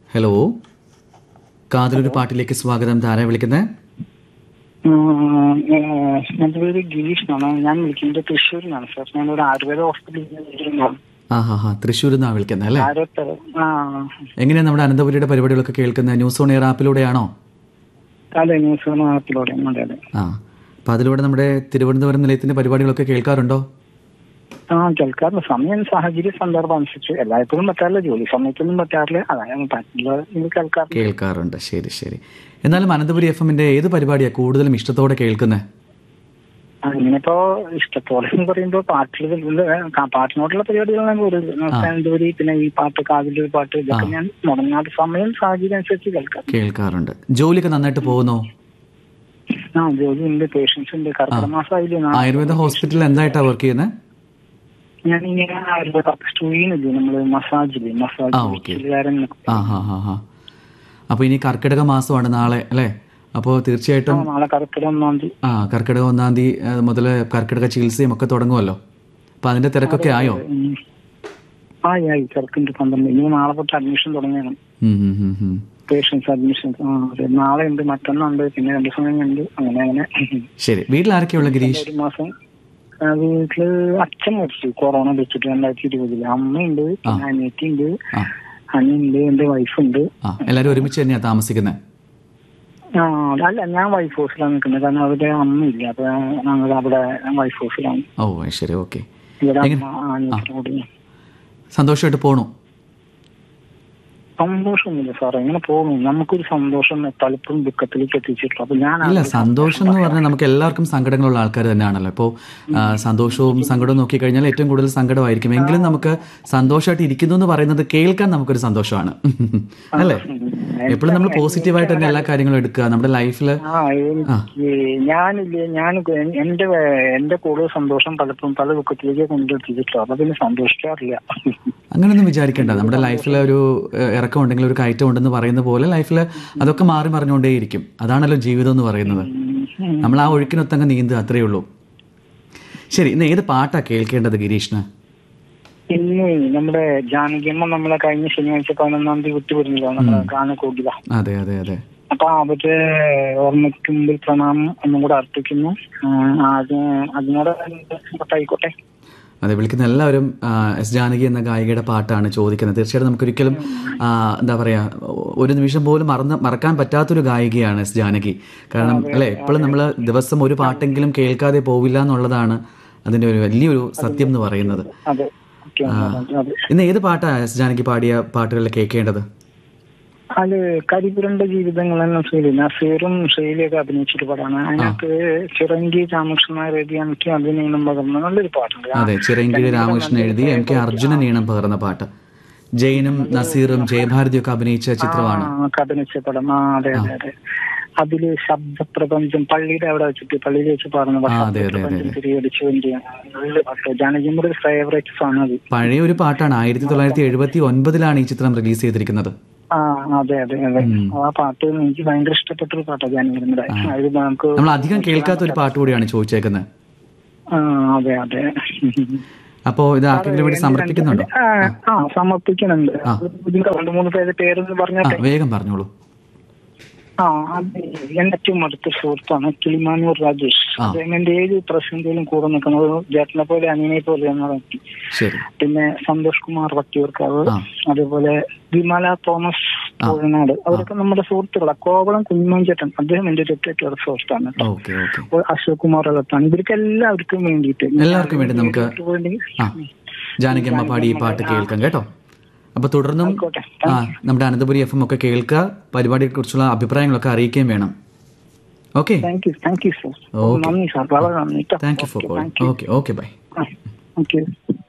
Hello കാതലൊരു പാട്ടിലേക്ക് സ്വാഗതം താര വിളിക്കുന്നത് എൻ്റെ പേര് ഗിരീഷ് എന്നാണ് ഞാൻ വിളിക്കുന്നത് തൃശ്ശൂരിൽ നിന്നാണ് സാർ ഞാനൊരു ആയുർവേദ ഹോസ്പിറ്റലിൽ ആ ഹാ ഹാ തൃശ്ശൂരിൽ നിന്നാണ് വിളിക്കുന്നത് അല്ലേ ആരോഗ്യ ആ എങ്ങനെയാണ് നമ്മുടെ അനന്തപുരിയുടെ പരിപാടികളൊക്കെ കേൾക്കുന്നത് ന്യൂസ് ഓൺ എയർ ആപ്പിലൂടെയാണോ അതെ ന്യൂസ് മാർക്കിലൂടെ അതെ അതെ ആ അപ്പോൾ അതിലൂടെ നമ്മുടെ തിരുവനന്തപുരം നിലയത്തിൻ്റെ പരിപാടികളൊക്കെ കേൾക്കാറുണ്ടോ ആ കേൾക്കാറില്ല സമയം സാഹചര്യ സന്ദർഭം അനുസരിച്ച് എല്ലായ്പ്പോഴും പറ്റാറില്ല ജോലി സമയത്തൊന്നും പറ്റാറില്ല അതാണ് പറ്റില്ല ഇത് കേൾക്കാറില്ല കേൾക്കാറുണ്ട് ശരി ശരി എന്നാലും അനന്തപുരി എഫ് എമ്മിൻ്റെ ഏത് പരിപാടിയാണ് കൂടുതലും ഇഷ്ടത്തോടെ കേൾക്കുന്നത് അങ്ങനെയിപ്പോ ഇഷ്ടത്തോടെ എന്ന് പറയുമ്പോ പാട്ടിൽ പാട്ടിനോടുള്ള പരിപാടികളാണ് കൂടുതൽ അനന്തപുരി പിന്നെ ഈ പാട്ട് കാതിലൊരു പാട്ട് ഇതൊക്കെ ഞാൻ മുടങ്ങാതെ സമയം സാഹചര്യം അനുസരിച്ച് കേൾക്കാം കേൾക്കാറുണ്ട് ജോലിയൊക്കെ നന്നായിട്ട് പോകുന്നോ ആ ജോലി ഉണ്ട് പേഷ്യൻസ് ഉണ്ട് കർക്കിടക മാസമായില്ലേ നാ- ആയുർവേദ ഹോസ്പിറ്റലിൽ എന്തായിട്ടാണ് വർക്ക് ചെയ്യുന്നത് ഞാൻ ഇങ്ങനെ ആയുർവേദ സ്റ്റുഡിയില്ലേ നമ്മള് മസാജില് മസാജ് ആ, ഓക്കേ. ചില്ലുകാരൻ ആ ഹാ ഹാ ഹാ അപ്പോൾ ഇനി കർക്കിടക മാസമാണ് നാളെ അല്ലേ അപ്പോൾ തീർച്ചയായിട്ടും നാളെ കർക്കിടക ഒന്നാം തീയതി ആ കർക്കിടക ഒന്നാം തീയതി മുതൽ കർക്കിടക ചികിത്സയും ഒക്കെ തുടങ്ങുമല്ലോ അപ്പോൾ അതിൻ്റെ തിരക്കൊക്കെ ആയോ ഉം. ആയി ആയി കറക്കുണ്ട് പന്ത്രണ്ട് ഇനി നാളെ തൊട്ട് അഡ്മിഷൻ തുടങ്ങിയാണ് ഉം, ഉം, ഉം, ഉം. പേഷ്യൻസ് അഡ്മിഷൻ ആ അതെ നാളെ ഉണ്ട് മറ്റന്നുണ്ട് പിന്നെ രണ്ടു സമയം ഉണ്ട് അങ്ങനെ അങ്ങനെ ശരി വീട്ടിൽ ആരൊക്കെയുള്ള ഗിരീഷ് ഒരു മാസം ആ, വീട്ടില് അച്ഛൻ മരിച്ചു കൊറോണ വെച്ചിട്ട് രണ്ടായിരത്തി ഇരുപതില് അമ്മയുണ്ട് പിന്നെ അനിയത്തി ഉണ്ട് ആ അനിയുണ്ട് എന്റെ വൈഫുണ്ട് ആ എല്ലാവരും ഒരുമിച്ച് തന്നെയാണ് താമസിക്കുന്നത് ആ അല്ല ഞാൻ വൈഫ് ഹൗസിലാണ് നിൽക്കുന്നത് കാരണം അവിടെ അമ്മയില്ല അപ്പൊ ഞങ്ങൾ അവിടെ വൈഫ് ഹൗസിലാണ് ഓ ശരി ഓക്കെ ഇവിടെ അമ്മ അനിയത്തിനോട് സന്തോഷമായിട്ട് പോണു സന്തോഷമൊന്നുമില്ല സാർ എങ്ങനെ പോകുന്നു നമുക്കൊരു സന്തോഷം പലപ്പോഴും ദുഃഖത്തിലേക്ക് എത്തിച്ചിട്ടുള്ളൂ അപ്പൊ ഞാൻ ഇല്ല സന്തോഷം എന്ന് പറഞ്ഞാൽ നമുക്ക് എല്ലാവർക്കും സങ്കടങ്ങളുള്ള ആൾക്കാർ തന്നെയാണല്ലോ ഇപ്പോൾ സന്തോഷവും സങ്കടവും നോക്കിക്കഴിഞ്ഞാൽ ഏറ്റവും കൂടുതൽ സങ്കടമായിരിക്കും എങ്കിലും നമുക്ക് സന്തോഷമായിട്ട് ഇരിക്കുന്നു എന്ന് പറയുന്നത് കേൾക്കാൻ നമുക്കൊരു സന്തോഷമാണ് അല്ലേ എപ്പോഴും നമ്മൾ പോസിറ്റീവായിട്ട് തന്നെ എല്ലാ കാര്യങ്ങളും എടുക്കുക നമ്മുടെ ലൈഫിൽ ആ എനിക്ക് ഞാനില്ലേ ഞാൻ എന്റെ എന്റെ കൂടുതൽ സന്തോഷം പലപ്പോഴും പല ദുഃഖത്തിലേക്ക് കൊണ്ടെത്തിച്ചിട്ടുള്ളൂ അപ്പൊ പിന്നെ സന്തോഷിക്കാറില്ല അങ്ങനെയൊന്നും വിചാരിക്കേണ്ട നമ്മുടെ ലൈഫിൽ ഒരു ഏഹ്, ഇറക്കം ഉണ്ടെങ്കിൽ ഒരു കയറ്റം ഉണ്ടെന്ന് പറയുന്ന പോലെ ലൈഫിൽ അതൊക്കെ മാറി മറിഞ്ഞുകൊണ്ടേയിരിക്കും അതാണല്ലോ ജീവിതം എന്ന് പറയുന്നത് നമ്മൾ ആ ഒഴുക്കിനൊത്തങ്ങ് നീന്തുക അത്രയേ ഉള്ളൂ ശരി ഇന്ന് ഏത് പാട്ടാ കേൾക്കേണ്ടത് ഗിരീഷിന് ഇന്ന് നമ്മുടെ ജാനകിയമ്മ നമ്മളെ കഴിഞ്ഞ ശനിയാഴ്ച പതിനൊന്നാം തീയതി വിട്ടുപിരിഞ്ഞില്ല നമ്മളെ ഗാനക്കൂടില അതെ അതെ അതെ അപ്പൊ അവരുടെ ഓർമ്മയ്ക്ക് മുമ്പിൽ പ്രണാമം ഒന്നും കൂടെ അർപ്പിക്കുന്നു ആ, അത് അതിനോട് ആയിക്കോട്ടെ അതെ വിളിക്കുന്ന എല്ലാവരും ആ, എസ് ജാനകി എന്ന ഗായികയുടെ പാട്ടാണ് ചോദിക്കുന്നത് തീർച്ചയായിട്ടും നമുക്കൊരിക്കലും ആ, എന്താ പറയാ ഒരു നിമിഷം പോലും മറന്ന് മറക്കാൻ പറ്റാത്തൊരു ഗായികയാണ് എസ് ജാനകി കാരണം അല്ലെ എപ്പോഴും നമ്മൾ ദിവസം ഒരു പാട്ടെങ്കിലും കേൾക്കാതെ പോവില്ല എന്നുള്ളതാണ് അതിന്റെ ഒരു വലിയൊരു സത്യം എന്ന് പറയുന്നത് അതെ ഓക്കെ അതെ ഇന്ന് ഏത് പാട്ടാ എസ് ജാനകി പാടിയ പാട്ടുകളിൽ കേൾക്കേണ്ടത് അത് കരിപുരണ്ട ജീവിതങ്ങൾ എന്ന ശൈലി നസീറും ശൈലിയൊക്കെ അഭിനയിച്ചിട്ട് പാടാണ് അതിനകത്ത് ചിറങ്കി രാമകൃഷ്ണൻ നായർ എഴുതി എനിക്ക് അഭിനയം പകർന്ന നല്ലൊരു പാട്ടുണ്ട് അതെ ചിറങ്കിഴി രാമകൃഷ്ണൻ എഴുതി എം കെ അർജുനൻ ഈണം പകർന്ന പാട്ട് ജയിനും നസീറും ജയഭാരതിയും ഒക്കെ അഭിനയിച്ച ചിത്രമാണ് ആ, ഒക്കെ അഭിനയിച്ച പടം ആ അതെ അതെ അതെ അതില് ശബ്ദപ്രപഞ്ചം പള്ളിയുടെ അവിടെ വെച്ചിട്ട് പള്ളിയിൽ വെച്ച് പാടുന്ന ആ, അതെ, അതെ, ശബ്ദപ്രപഞ്ചം തിരികടിച്ചു വേണ്ടി നല്ല പാട്ട് ജാനകിയുടെ ഫേവറേറ്റ് സോങ് അത് പഴയ ഒരു പാട്ടാണ് ആയിരത്തി തൊള്ളായിരത്തി എഴുപത്തി ഒൻപതിലാണ് ഈ ചിത്രം റിലീസ് ചെയ്തിരിക്കുന്നത് ആ അതെ അതെ അതെ ആ പാട്ട് എനിക്ക് ഭയങ്കര ഇഷ്ടപ്പെട്ട ഒരു പാട്ടാണ് ജാനകിയുടെ അത് നമുക്ക് നമ്മൾ അധികം കേൾക്കാത്ത ഒരു പാട്ട് കൂടിയാണ് ചോദിച്ചേക്കുന്നത് ആ അതെ അതെ അപ്പോ ഇത് ആർക്കെങ്കിലും വേണ്ടി സമർപ്പിക്കുന്നുണ്ടോ ആ, ആ സമർപ്പിക്കുന്നുണ്ട് ഇതിന്റെ രണ്ട് മൂന്ന് പേര് പേരൊന്ന് ആ പറഞ്ഞാൽ വേഗം പറഞ്ഞോളൂ ആ അത് എന്റെ ഏറ്റവും അടുത്ത സുഹൃത്താണ് കിളിമാനൂർ രാജേഷ് അദ്ദേഹം എന്റെ ഏത് പ്രശ്നത്തിലും കൂടെ നിൽക്കുന്നത് ജേട്ടനെ പോലെ അനിയനെ പോലെ എന്ന വ്യക്തി ശരി പിന്നെ സന്തോഷ് കുമാർ വട്ടിയൂർക്കാവ് ആ. അതേപോലെ വിമല തോമസ് കോഴനാട് അവരൊക്കെ നമ്മുടെ സുഹൃത്തുക്കളാണ് കോവളം കുഞ്ഞുമോൻ ചേട്ടൻ അദ്ദേഹം എന്റെ ഒരു ഏറ്റവും അടുത്ത സുഹൃത്താണ് കേട്ടോ. ഓക്കെ ഓക്കെ അപ്പോൾ അശോക് കുമാർ അകത്താണ് ഇവർക്ക് എല്ലാവർക്കും വേണ്ടിയിട്ട് എല്ലാവർക്കും വേണ്ടി നമുക്ക് വേണ്ടി ആ ജാനകിയമ്മ പാടി ഈ പാട്ട് കേൾക്കാം കേട്ടോ അപ്പൊ തുടർന്നും ആയിക്കോട്ടെ. ആ നമ്മുടെ അനന്തപുരി എഫ് എം ഒക്കെ കേൾക്കുക പരിപാടിയെ കുറിച്ചുള്ള അഭിപ്രായങ്ങളൊക്കെ അറിയിക്കുകയും വേണം okay thank you thank you sir Okay. നന്ദി സാർ വളരെ നന്ദി thank you for calling okay okay bye thank U